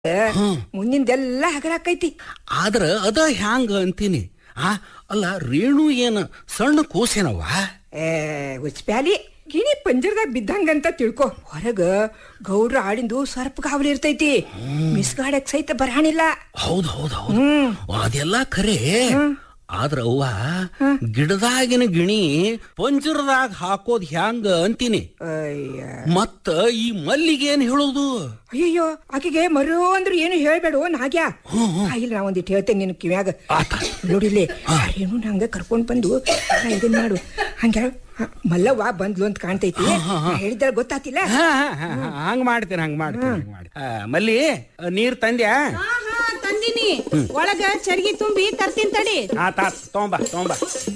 ಮುಂದಿಂದೆಲ್ಲ ಹಗರಾಕೈತಿ ಆದ್ರ ಅದ ಹ್ಯಾಂಗ ಅಂತೀನಿ ಆ ಅಲ್ಲ ರೇಣು ಏನ ಸಣ್ಣ ಕೋಸೇನವ್ವ ಏ ಉಚ್ಪ್ಯಾಲಿ ಗಿಣಿ ಪಂಜರದಾಗ ಬಿದ್ದಂಗಂತ ತಿಳ್ಕೊ ಹೊರಗ ಗೌಡ್ರ ಆಡಿಂದು ಸರ್ಪ ಕಾವಲಿ ಇರ್ತೈತಿ ಮಿಸ್ಗಾಡಕ್ ಸಹಿತ ಬರಹಾಣಿಲ್ಲ ಹೌದ್ ಹೌದ್ ಹೌದು ಅದೆಲ್ಲ ಖರೆ ಆದ್ರ ಅವ್ವ ಗಿಡದಾಗಿನ ಗಿಣಿ ಪಂಜರದಾಗ ಹಾಕೋದ್ ಹ್ಯಾಂಗ ಅಂತೀನಿ ಅಯ್ಯ ಮತ್ತ ಈ ಮಲ್ಲಿಗೆ ಏನ್ ಹೇಳೋದು ಅಯ್ಯಯ್ಯೋ ಆಕೆಗೆ ಮರೋ ಅಂದ್ರೆ ಏನು ಹೇಳ್ಬೇಡು ನಾಗ್ಯಾ ಆ, ಇಲ್ಲ ನಾ ಒಂದಿಟ್ಟು ಹೇಳ್ತೇನೆ ನಿನ್ ಕಿವ್ಯಾಗ ನೋಡಿಲ್ಲೇ ಏನು ನಂಗ ಕರ್ಕೊಂಡ್ ಬಂದು ನಾ ಇದನ್ ಮಾಡು ಹಂಗ ಮಲ್ಲವ್ವ ಬಂದ್ಲು ಅಂತ ಕಾಣ್ತೈತಿ ಹೇಳಿದ್ರ ಗೊತ್ತಾತಿಲ್ಲ ಹಾ, ಹಾ, ಹಾ, ಹಾ, ಹಂಗ್ ಮಾಡ್ತೇನೆ ಹಂಗ್ ಮಾಡ್ತೇನೆ ಹಂಗ್ ಮಾಡಿ ಆ, ಮಲ್ಲಿ ಆ, ನೀರ್ ತಂದ್ಯಾ ಹಾ ಹಾ ತಂದಿನಿ ಒಳಗ ಚರ್ಗಿ ತುಂಬಿ ತರ್ತೀನಿ ತಡಿ ಆತ ಆತ್ ತೊಂಬ ತೊಂಬ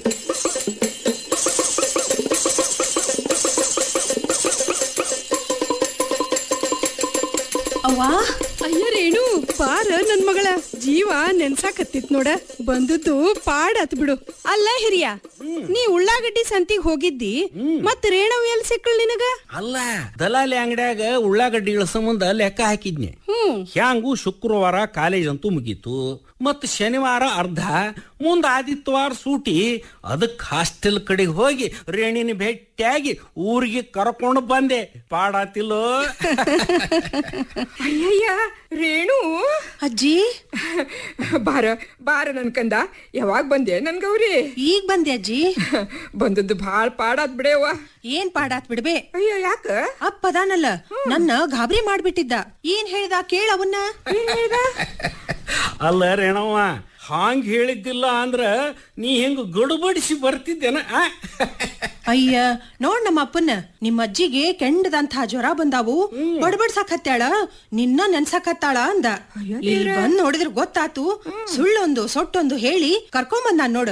ಅವ್ವಾ ಅಯ್ಯ ರೇಣು ಪಾರ ನನ್ ಮಗಳ ಜೀವ ನೆನ್ಸಾಕತ್ತಿತ್ ನೋಡ ಬಂದದ್ದು ಪಾಡಾತ್ ಬಿಡು ಅಲ್ಲ ಹಿರಿಯ ನೀ ಉಳ್ಳಾಗಡ್ಡಿ ಸಂತಿಗ್ ಹೋಗಿದ್ದಿ ಮತ್ ರೇಣವ್ ಎಲ್ ಸಿಕ್ಕಳ್ ನಿನಗ ಅಲ್ಲ ದಲಾಲಿ ಅಂಗಡ್ಯಾಗ ಉಳ್ಳಾಗಡ್ಡಿ ಇಳಿಸೋ ಮುಂದ ಲೆಕ್ಕ ಹಾಕಿದ್ನಿ ಹ್ಮ್ ಹ್ಯಾಂಗು ಶುಕ್ರವಾರ ಕಾಲೇಜ್ ಅಂತೂ ಮುಗೀತು ಮತ್ ಶನಿವಾರ ಅರ್ಧ ಮುಂದ ಆದಿತ್ಯವಾರ ಸೂಟಿ ಅದಕ್ ಹಾಸ್ಟೆಲ್ ಕಡೆಗೆ ಹೋಗಿ ರೇಣಿನ ಭೇಟಿಯಾಗಿ ಊರಿಗೆ ಕರ್ಕೊಂಡು ಬಂದೆ ಪಾಡಾತಿಲ್ಲೋ ಅಯ್ಯಯ್ಯ ರೇಣು ಅಜ್ಜಿ ಬಾರ ಬಾರ ನನ್ ಕಂದ ಯಾವಾಗ ಬಂದೆ ನನ್ ಗೌರಿ ಈಗ ಬಂದೆ ಅಜ್ಜಿ ಬಂದದ್ದು ಭಾಳ ಪಾಡಾತ್ ಬಿಡೇವ ಏನ್ ಪಾಡಾತ್ ಬಿಡ್ಬೆ ಅಯ್ಯೋ ಯಾಕ ಅಪ್ಪ ಅದಾನಲ್ಲ ನನ್ನ ಗಾಬರಿ ಮಾಡ್ಬಿಟ್ಟಿದ್ದ ಏನ್ ಹೇಳ್ದ ಕೇಳ ಅವನ್ನ ಏನ್ ಹೇಳ್ದ? ಅಲ್ಲ ರೇಣವ್ವ ಹಾಂಗ್ ಹೇಳಿದ್ದಿಲ್ಲ ಅಂದ್ರ ನೀ ಹೆಂಗ ಗಡುಬಡಿಸಿ ಬರ್ತಿದ್ದೇನ ಆ? ಅಯ್ಯ ನೋಡ್ ನಮ್ಮ ಅಪ್ಪನ ನಿಮ್ಮ ಅಜ್ಜಿಗೆ ಕೆಂಡದಂತ ಜ್ವರ ಬಂದಾವು ಬಡಬಡ್ಸಾಕತ್ತಾಳ ನಿನ್ನ ನೆನ್ಸಾಕತ್ತಾಳ ಅಂದ ಇಲ್ಲಿ ಬಂದ್ ನೋಡಿದ್ರ ಗೊತ್ತಾತು ಸುಳ್ಳೊಂದು ಸೊಟ್ಟೊಂದು ಹೇಳಿ ಕರ್ಕೊಂಬಂದ ನೋಡ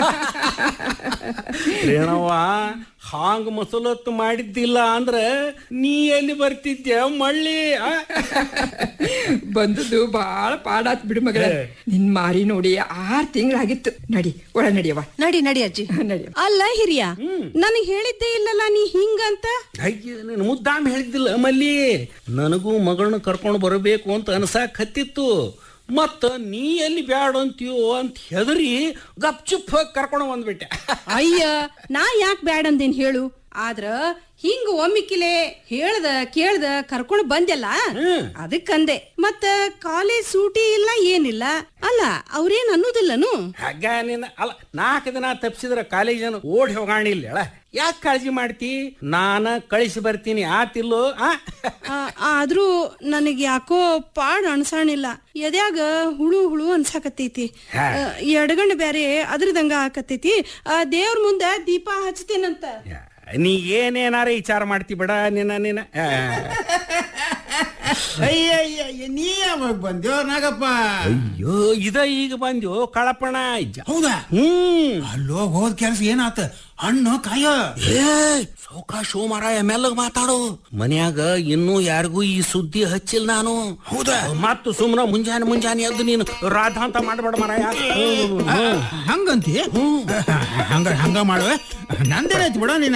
ರೇಣವ್ವ ಹಾಂಗ್ ಮಸಲತ್ತು ಮಾಡಿದ್ದಿಲ್ಲ ಅಂದ್ರ ನೀ ಎಲ್ಲಿ ಬರ್ತಿದ್ಯ ಮಳ್ಳಿ ಆ? ಬಂದದ್ದು ಭಾಳ ಪಾಡಾತ್ ಬಿಡು ಮಗಳ ನಿನ್ ಮಾರಿ ನೋಡಿ ಆರ್ ತಿಂಗಳಾಗಿತ್ತು ನಡಿ ಒಳ ನಡಿಯವ್ವ ನಡಿ ನಡಿ ಅಜ್ಜಿ ನಡಿ ಅಲ್ಲ ಹಿರಿಯ ನನಗ್ ಹೇಳಿದ್ದೇ ಇಲ್ಲಲ್ಲ ನೀ ಹಿಂಗಂತ ಅಯ್ಯ ನೀನು ಮುದ್ದಾಮ್ ಹೇಳಿದ್ದಿಲ್ಲ ಮಲ್ಲಿ ನನಗೂ ಮಗಳನ್ನ ಕರ್ಕೊಂಡು ಬರಬೇಕು ಅಂತ ಅನ್ಸಾಕ್ ಹತ್ತಿತ್ತು ಮತ್ತ ನೀ ಎಲ್ಲಿ ಬ್ಯಾಡ ಅಂತೀಯೋ ಅಂತ ಹೆದರಿ ಗಪ್ಚುಪ್ ಹೋಗಿ ಕರ್ಕೊಂಡು ಬಂದ್ಬಿಟ್ಟೆ ಅಯ್ಯ ನಾ ಯಾಕೆ ಬ್ಯಾಡ ಅಂದೇನ್ ಹೇಳು ಆದ್ರ ಹಿಂಗ ಒಮ್ಮಿಕಿಲೆ ಹೇಳ್ದ ಕೇಳ್ದ ಕರ್ಕೊಂಡ್ ಬಂದೆಲ್ಲ ಅದಕ್ಕಂದೆ ಮತ್ತ ಕಾಲೇಜ್ ಸೂಟಿ ಇಲ್ಲ ಏನಿಲ್ಲ ಅಲ್ಲ ಅವ್ರೇನ್ ಅನ್ನೋದಿಲ್ಲನು ಹಾಗ ನಿನ್ನ ಅಲ್ಲ ನಾಲ್ಕು ದಿನ ತಪ್ಪಿಸಿದ್ರ ಕಾಲೇಜನ್ನು ಓಡಿ ಹೋಗಾಣಿಲ್ಲ ಹೇಳ ಯಾಕೆ ಕಾಳಜಿ ಮಾಡ್ತಿ ನಾನ ಕಳಿಸಿ ಬರ್ತೀನಿ ಆತಿಲ್ಲೋ ಆ ಆ, ಆದ್ರೂ ನನಗ್ ಯಾಕೋ ಪಾಡ್ ಅನ್ಸಾಣಿಲ್ಲ ಎದ್ಯಾಗ ಹುಳು ಹುಳು ಅನ್ಸಾಕತ್ತೈತಿ ಹಾ. ಆ, ಎಡಗಣ್ಣು ಬ್ಯಾರೆ ಅದ್ರದಂಗ ಆಕತ್ತೈತಿ ಆ, ದೇವ್ರ ಮುಂದ ದೀಪ ಹಚ್ತೇನಂತ ಯಾ, ನೀ ಏನೇನಾರ ವಿಚಾರ ಮಾಡ್ತಿ ಬಿಡ ನಿನ್ನ ನಿನ್ನ ಆ. ಅಯ್ಯ ಅಯ್ಯ ಅಯ್ಯ, ನೀ ಯಾವಾಗ ಬಂದ್ಯೋ ನಾಗಪ್ಪ ಅಯ್ಯೋ ಇದ ಈಗ ಬಂದ್ಯೋ ಕಳಪಣ ಜ- ಹೌದಾ ಹ್ಮ್ ಅಲ್ಲೋ ಹೋದ್ ಕೆಲ್ಸ ಏನಾತ ಹಣ್ಣು ಕಾಯ ಏ ಸೌಕಾಶ ಮಾರಾಯ ಮೆಲ್ಲಗ್ ಮಾತಾಡು ಮನ್ಯಾಗ ಇನ್ನೂ ಯಾರಿಗೂ ಈ ಸುದ್ದಿ ಹಚ್ಚಿಲ್ಲ ನಾನು ಹೌದಾ? ಮತ್ತು ಸುಮ್ನ ಮುಂಜಾನೆ ಮುಂಜಾನೆ ಎದ್ದು ನೀನು ರಾಧ ಅಂತ ಮಾಡ್ಬೇಡ ಮಾರಾಯ ಹಂಗಂತಿ ಹಂಗ ಹಂಗ ಮಾಡುವೆ ನಂದೇನಾಯ್ತು ಬಿಡ ನೀನ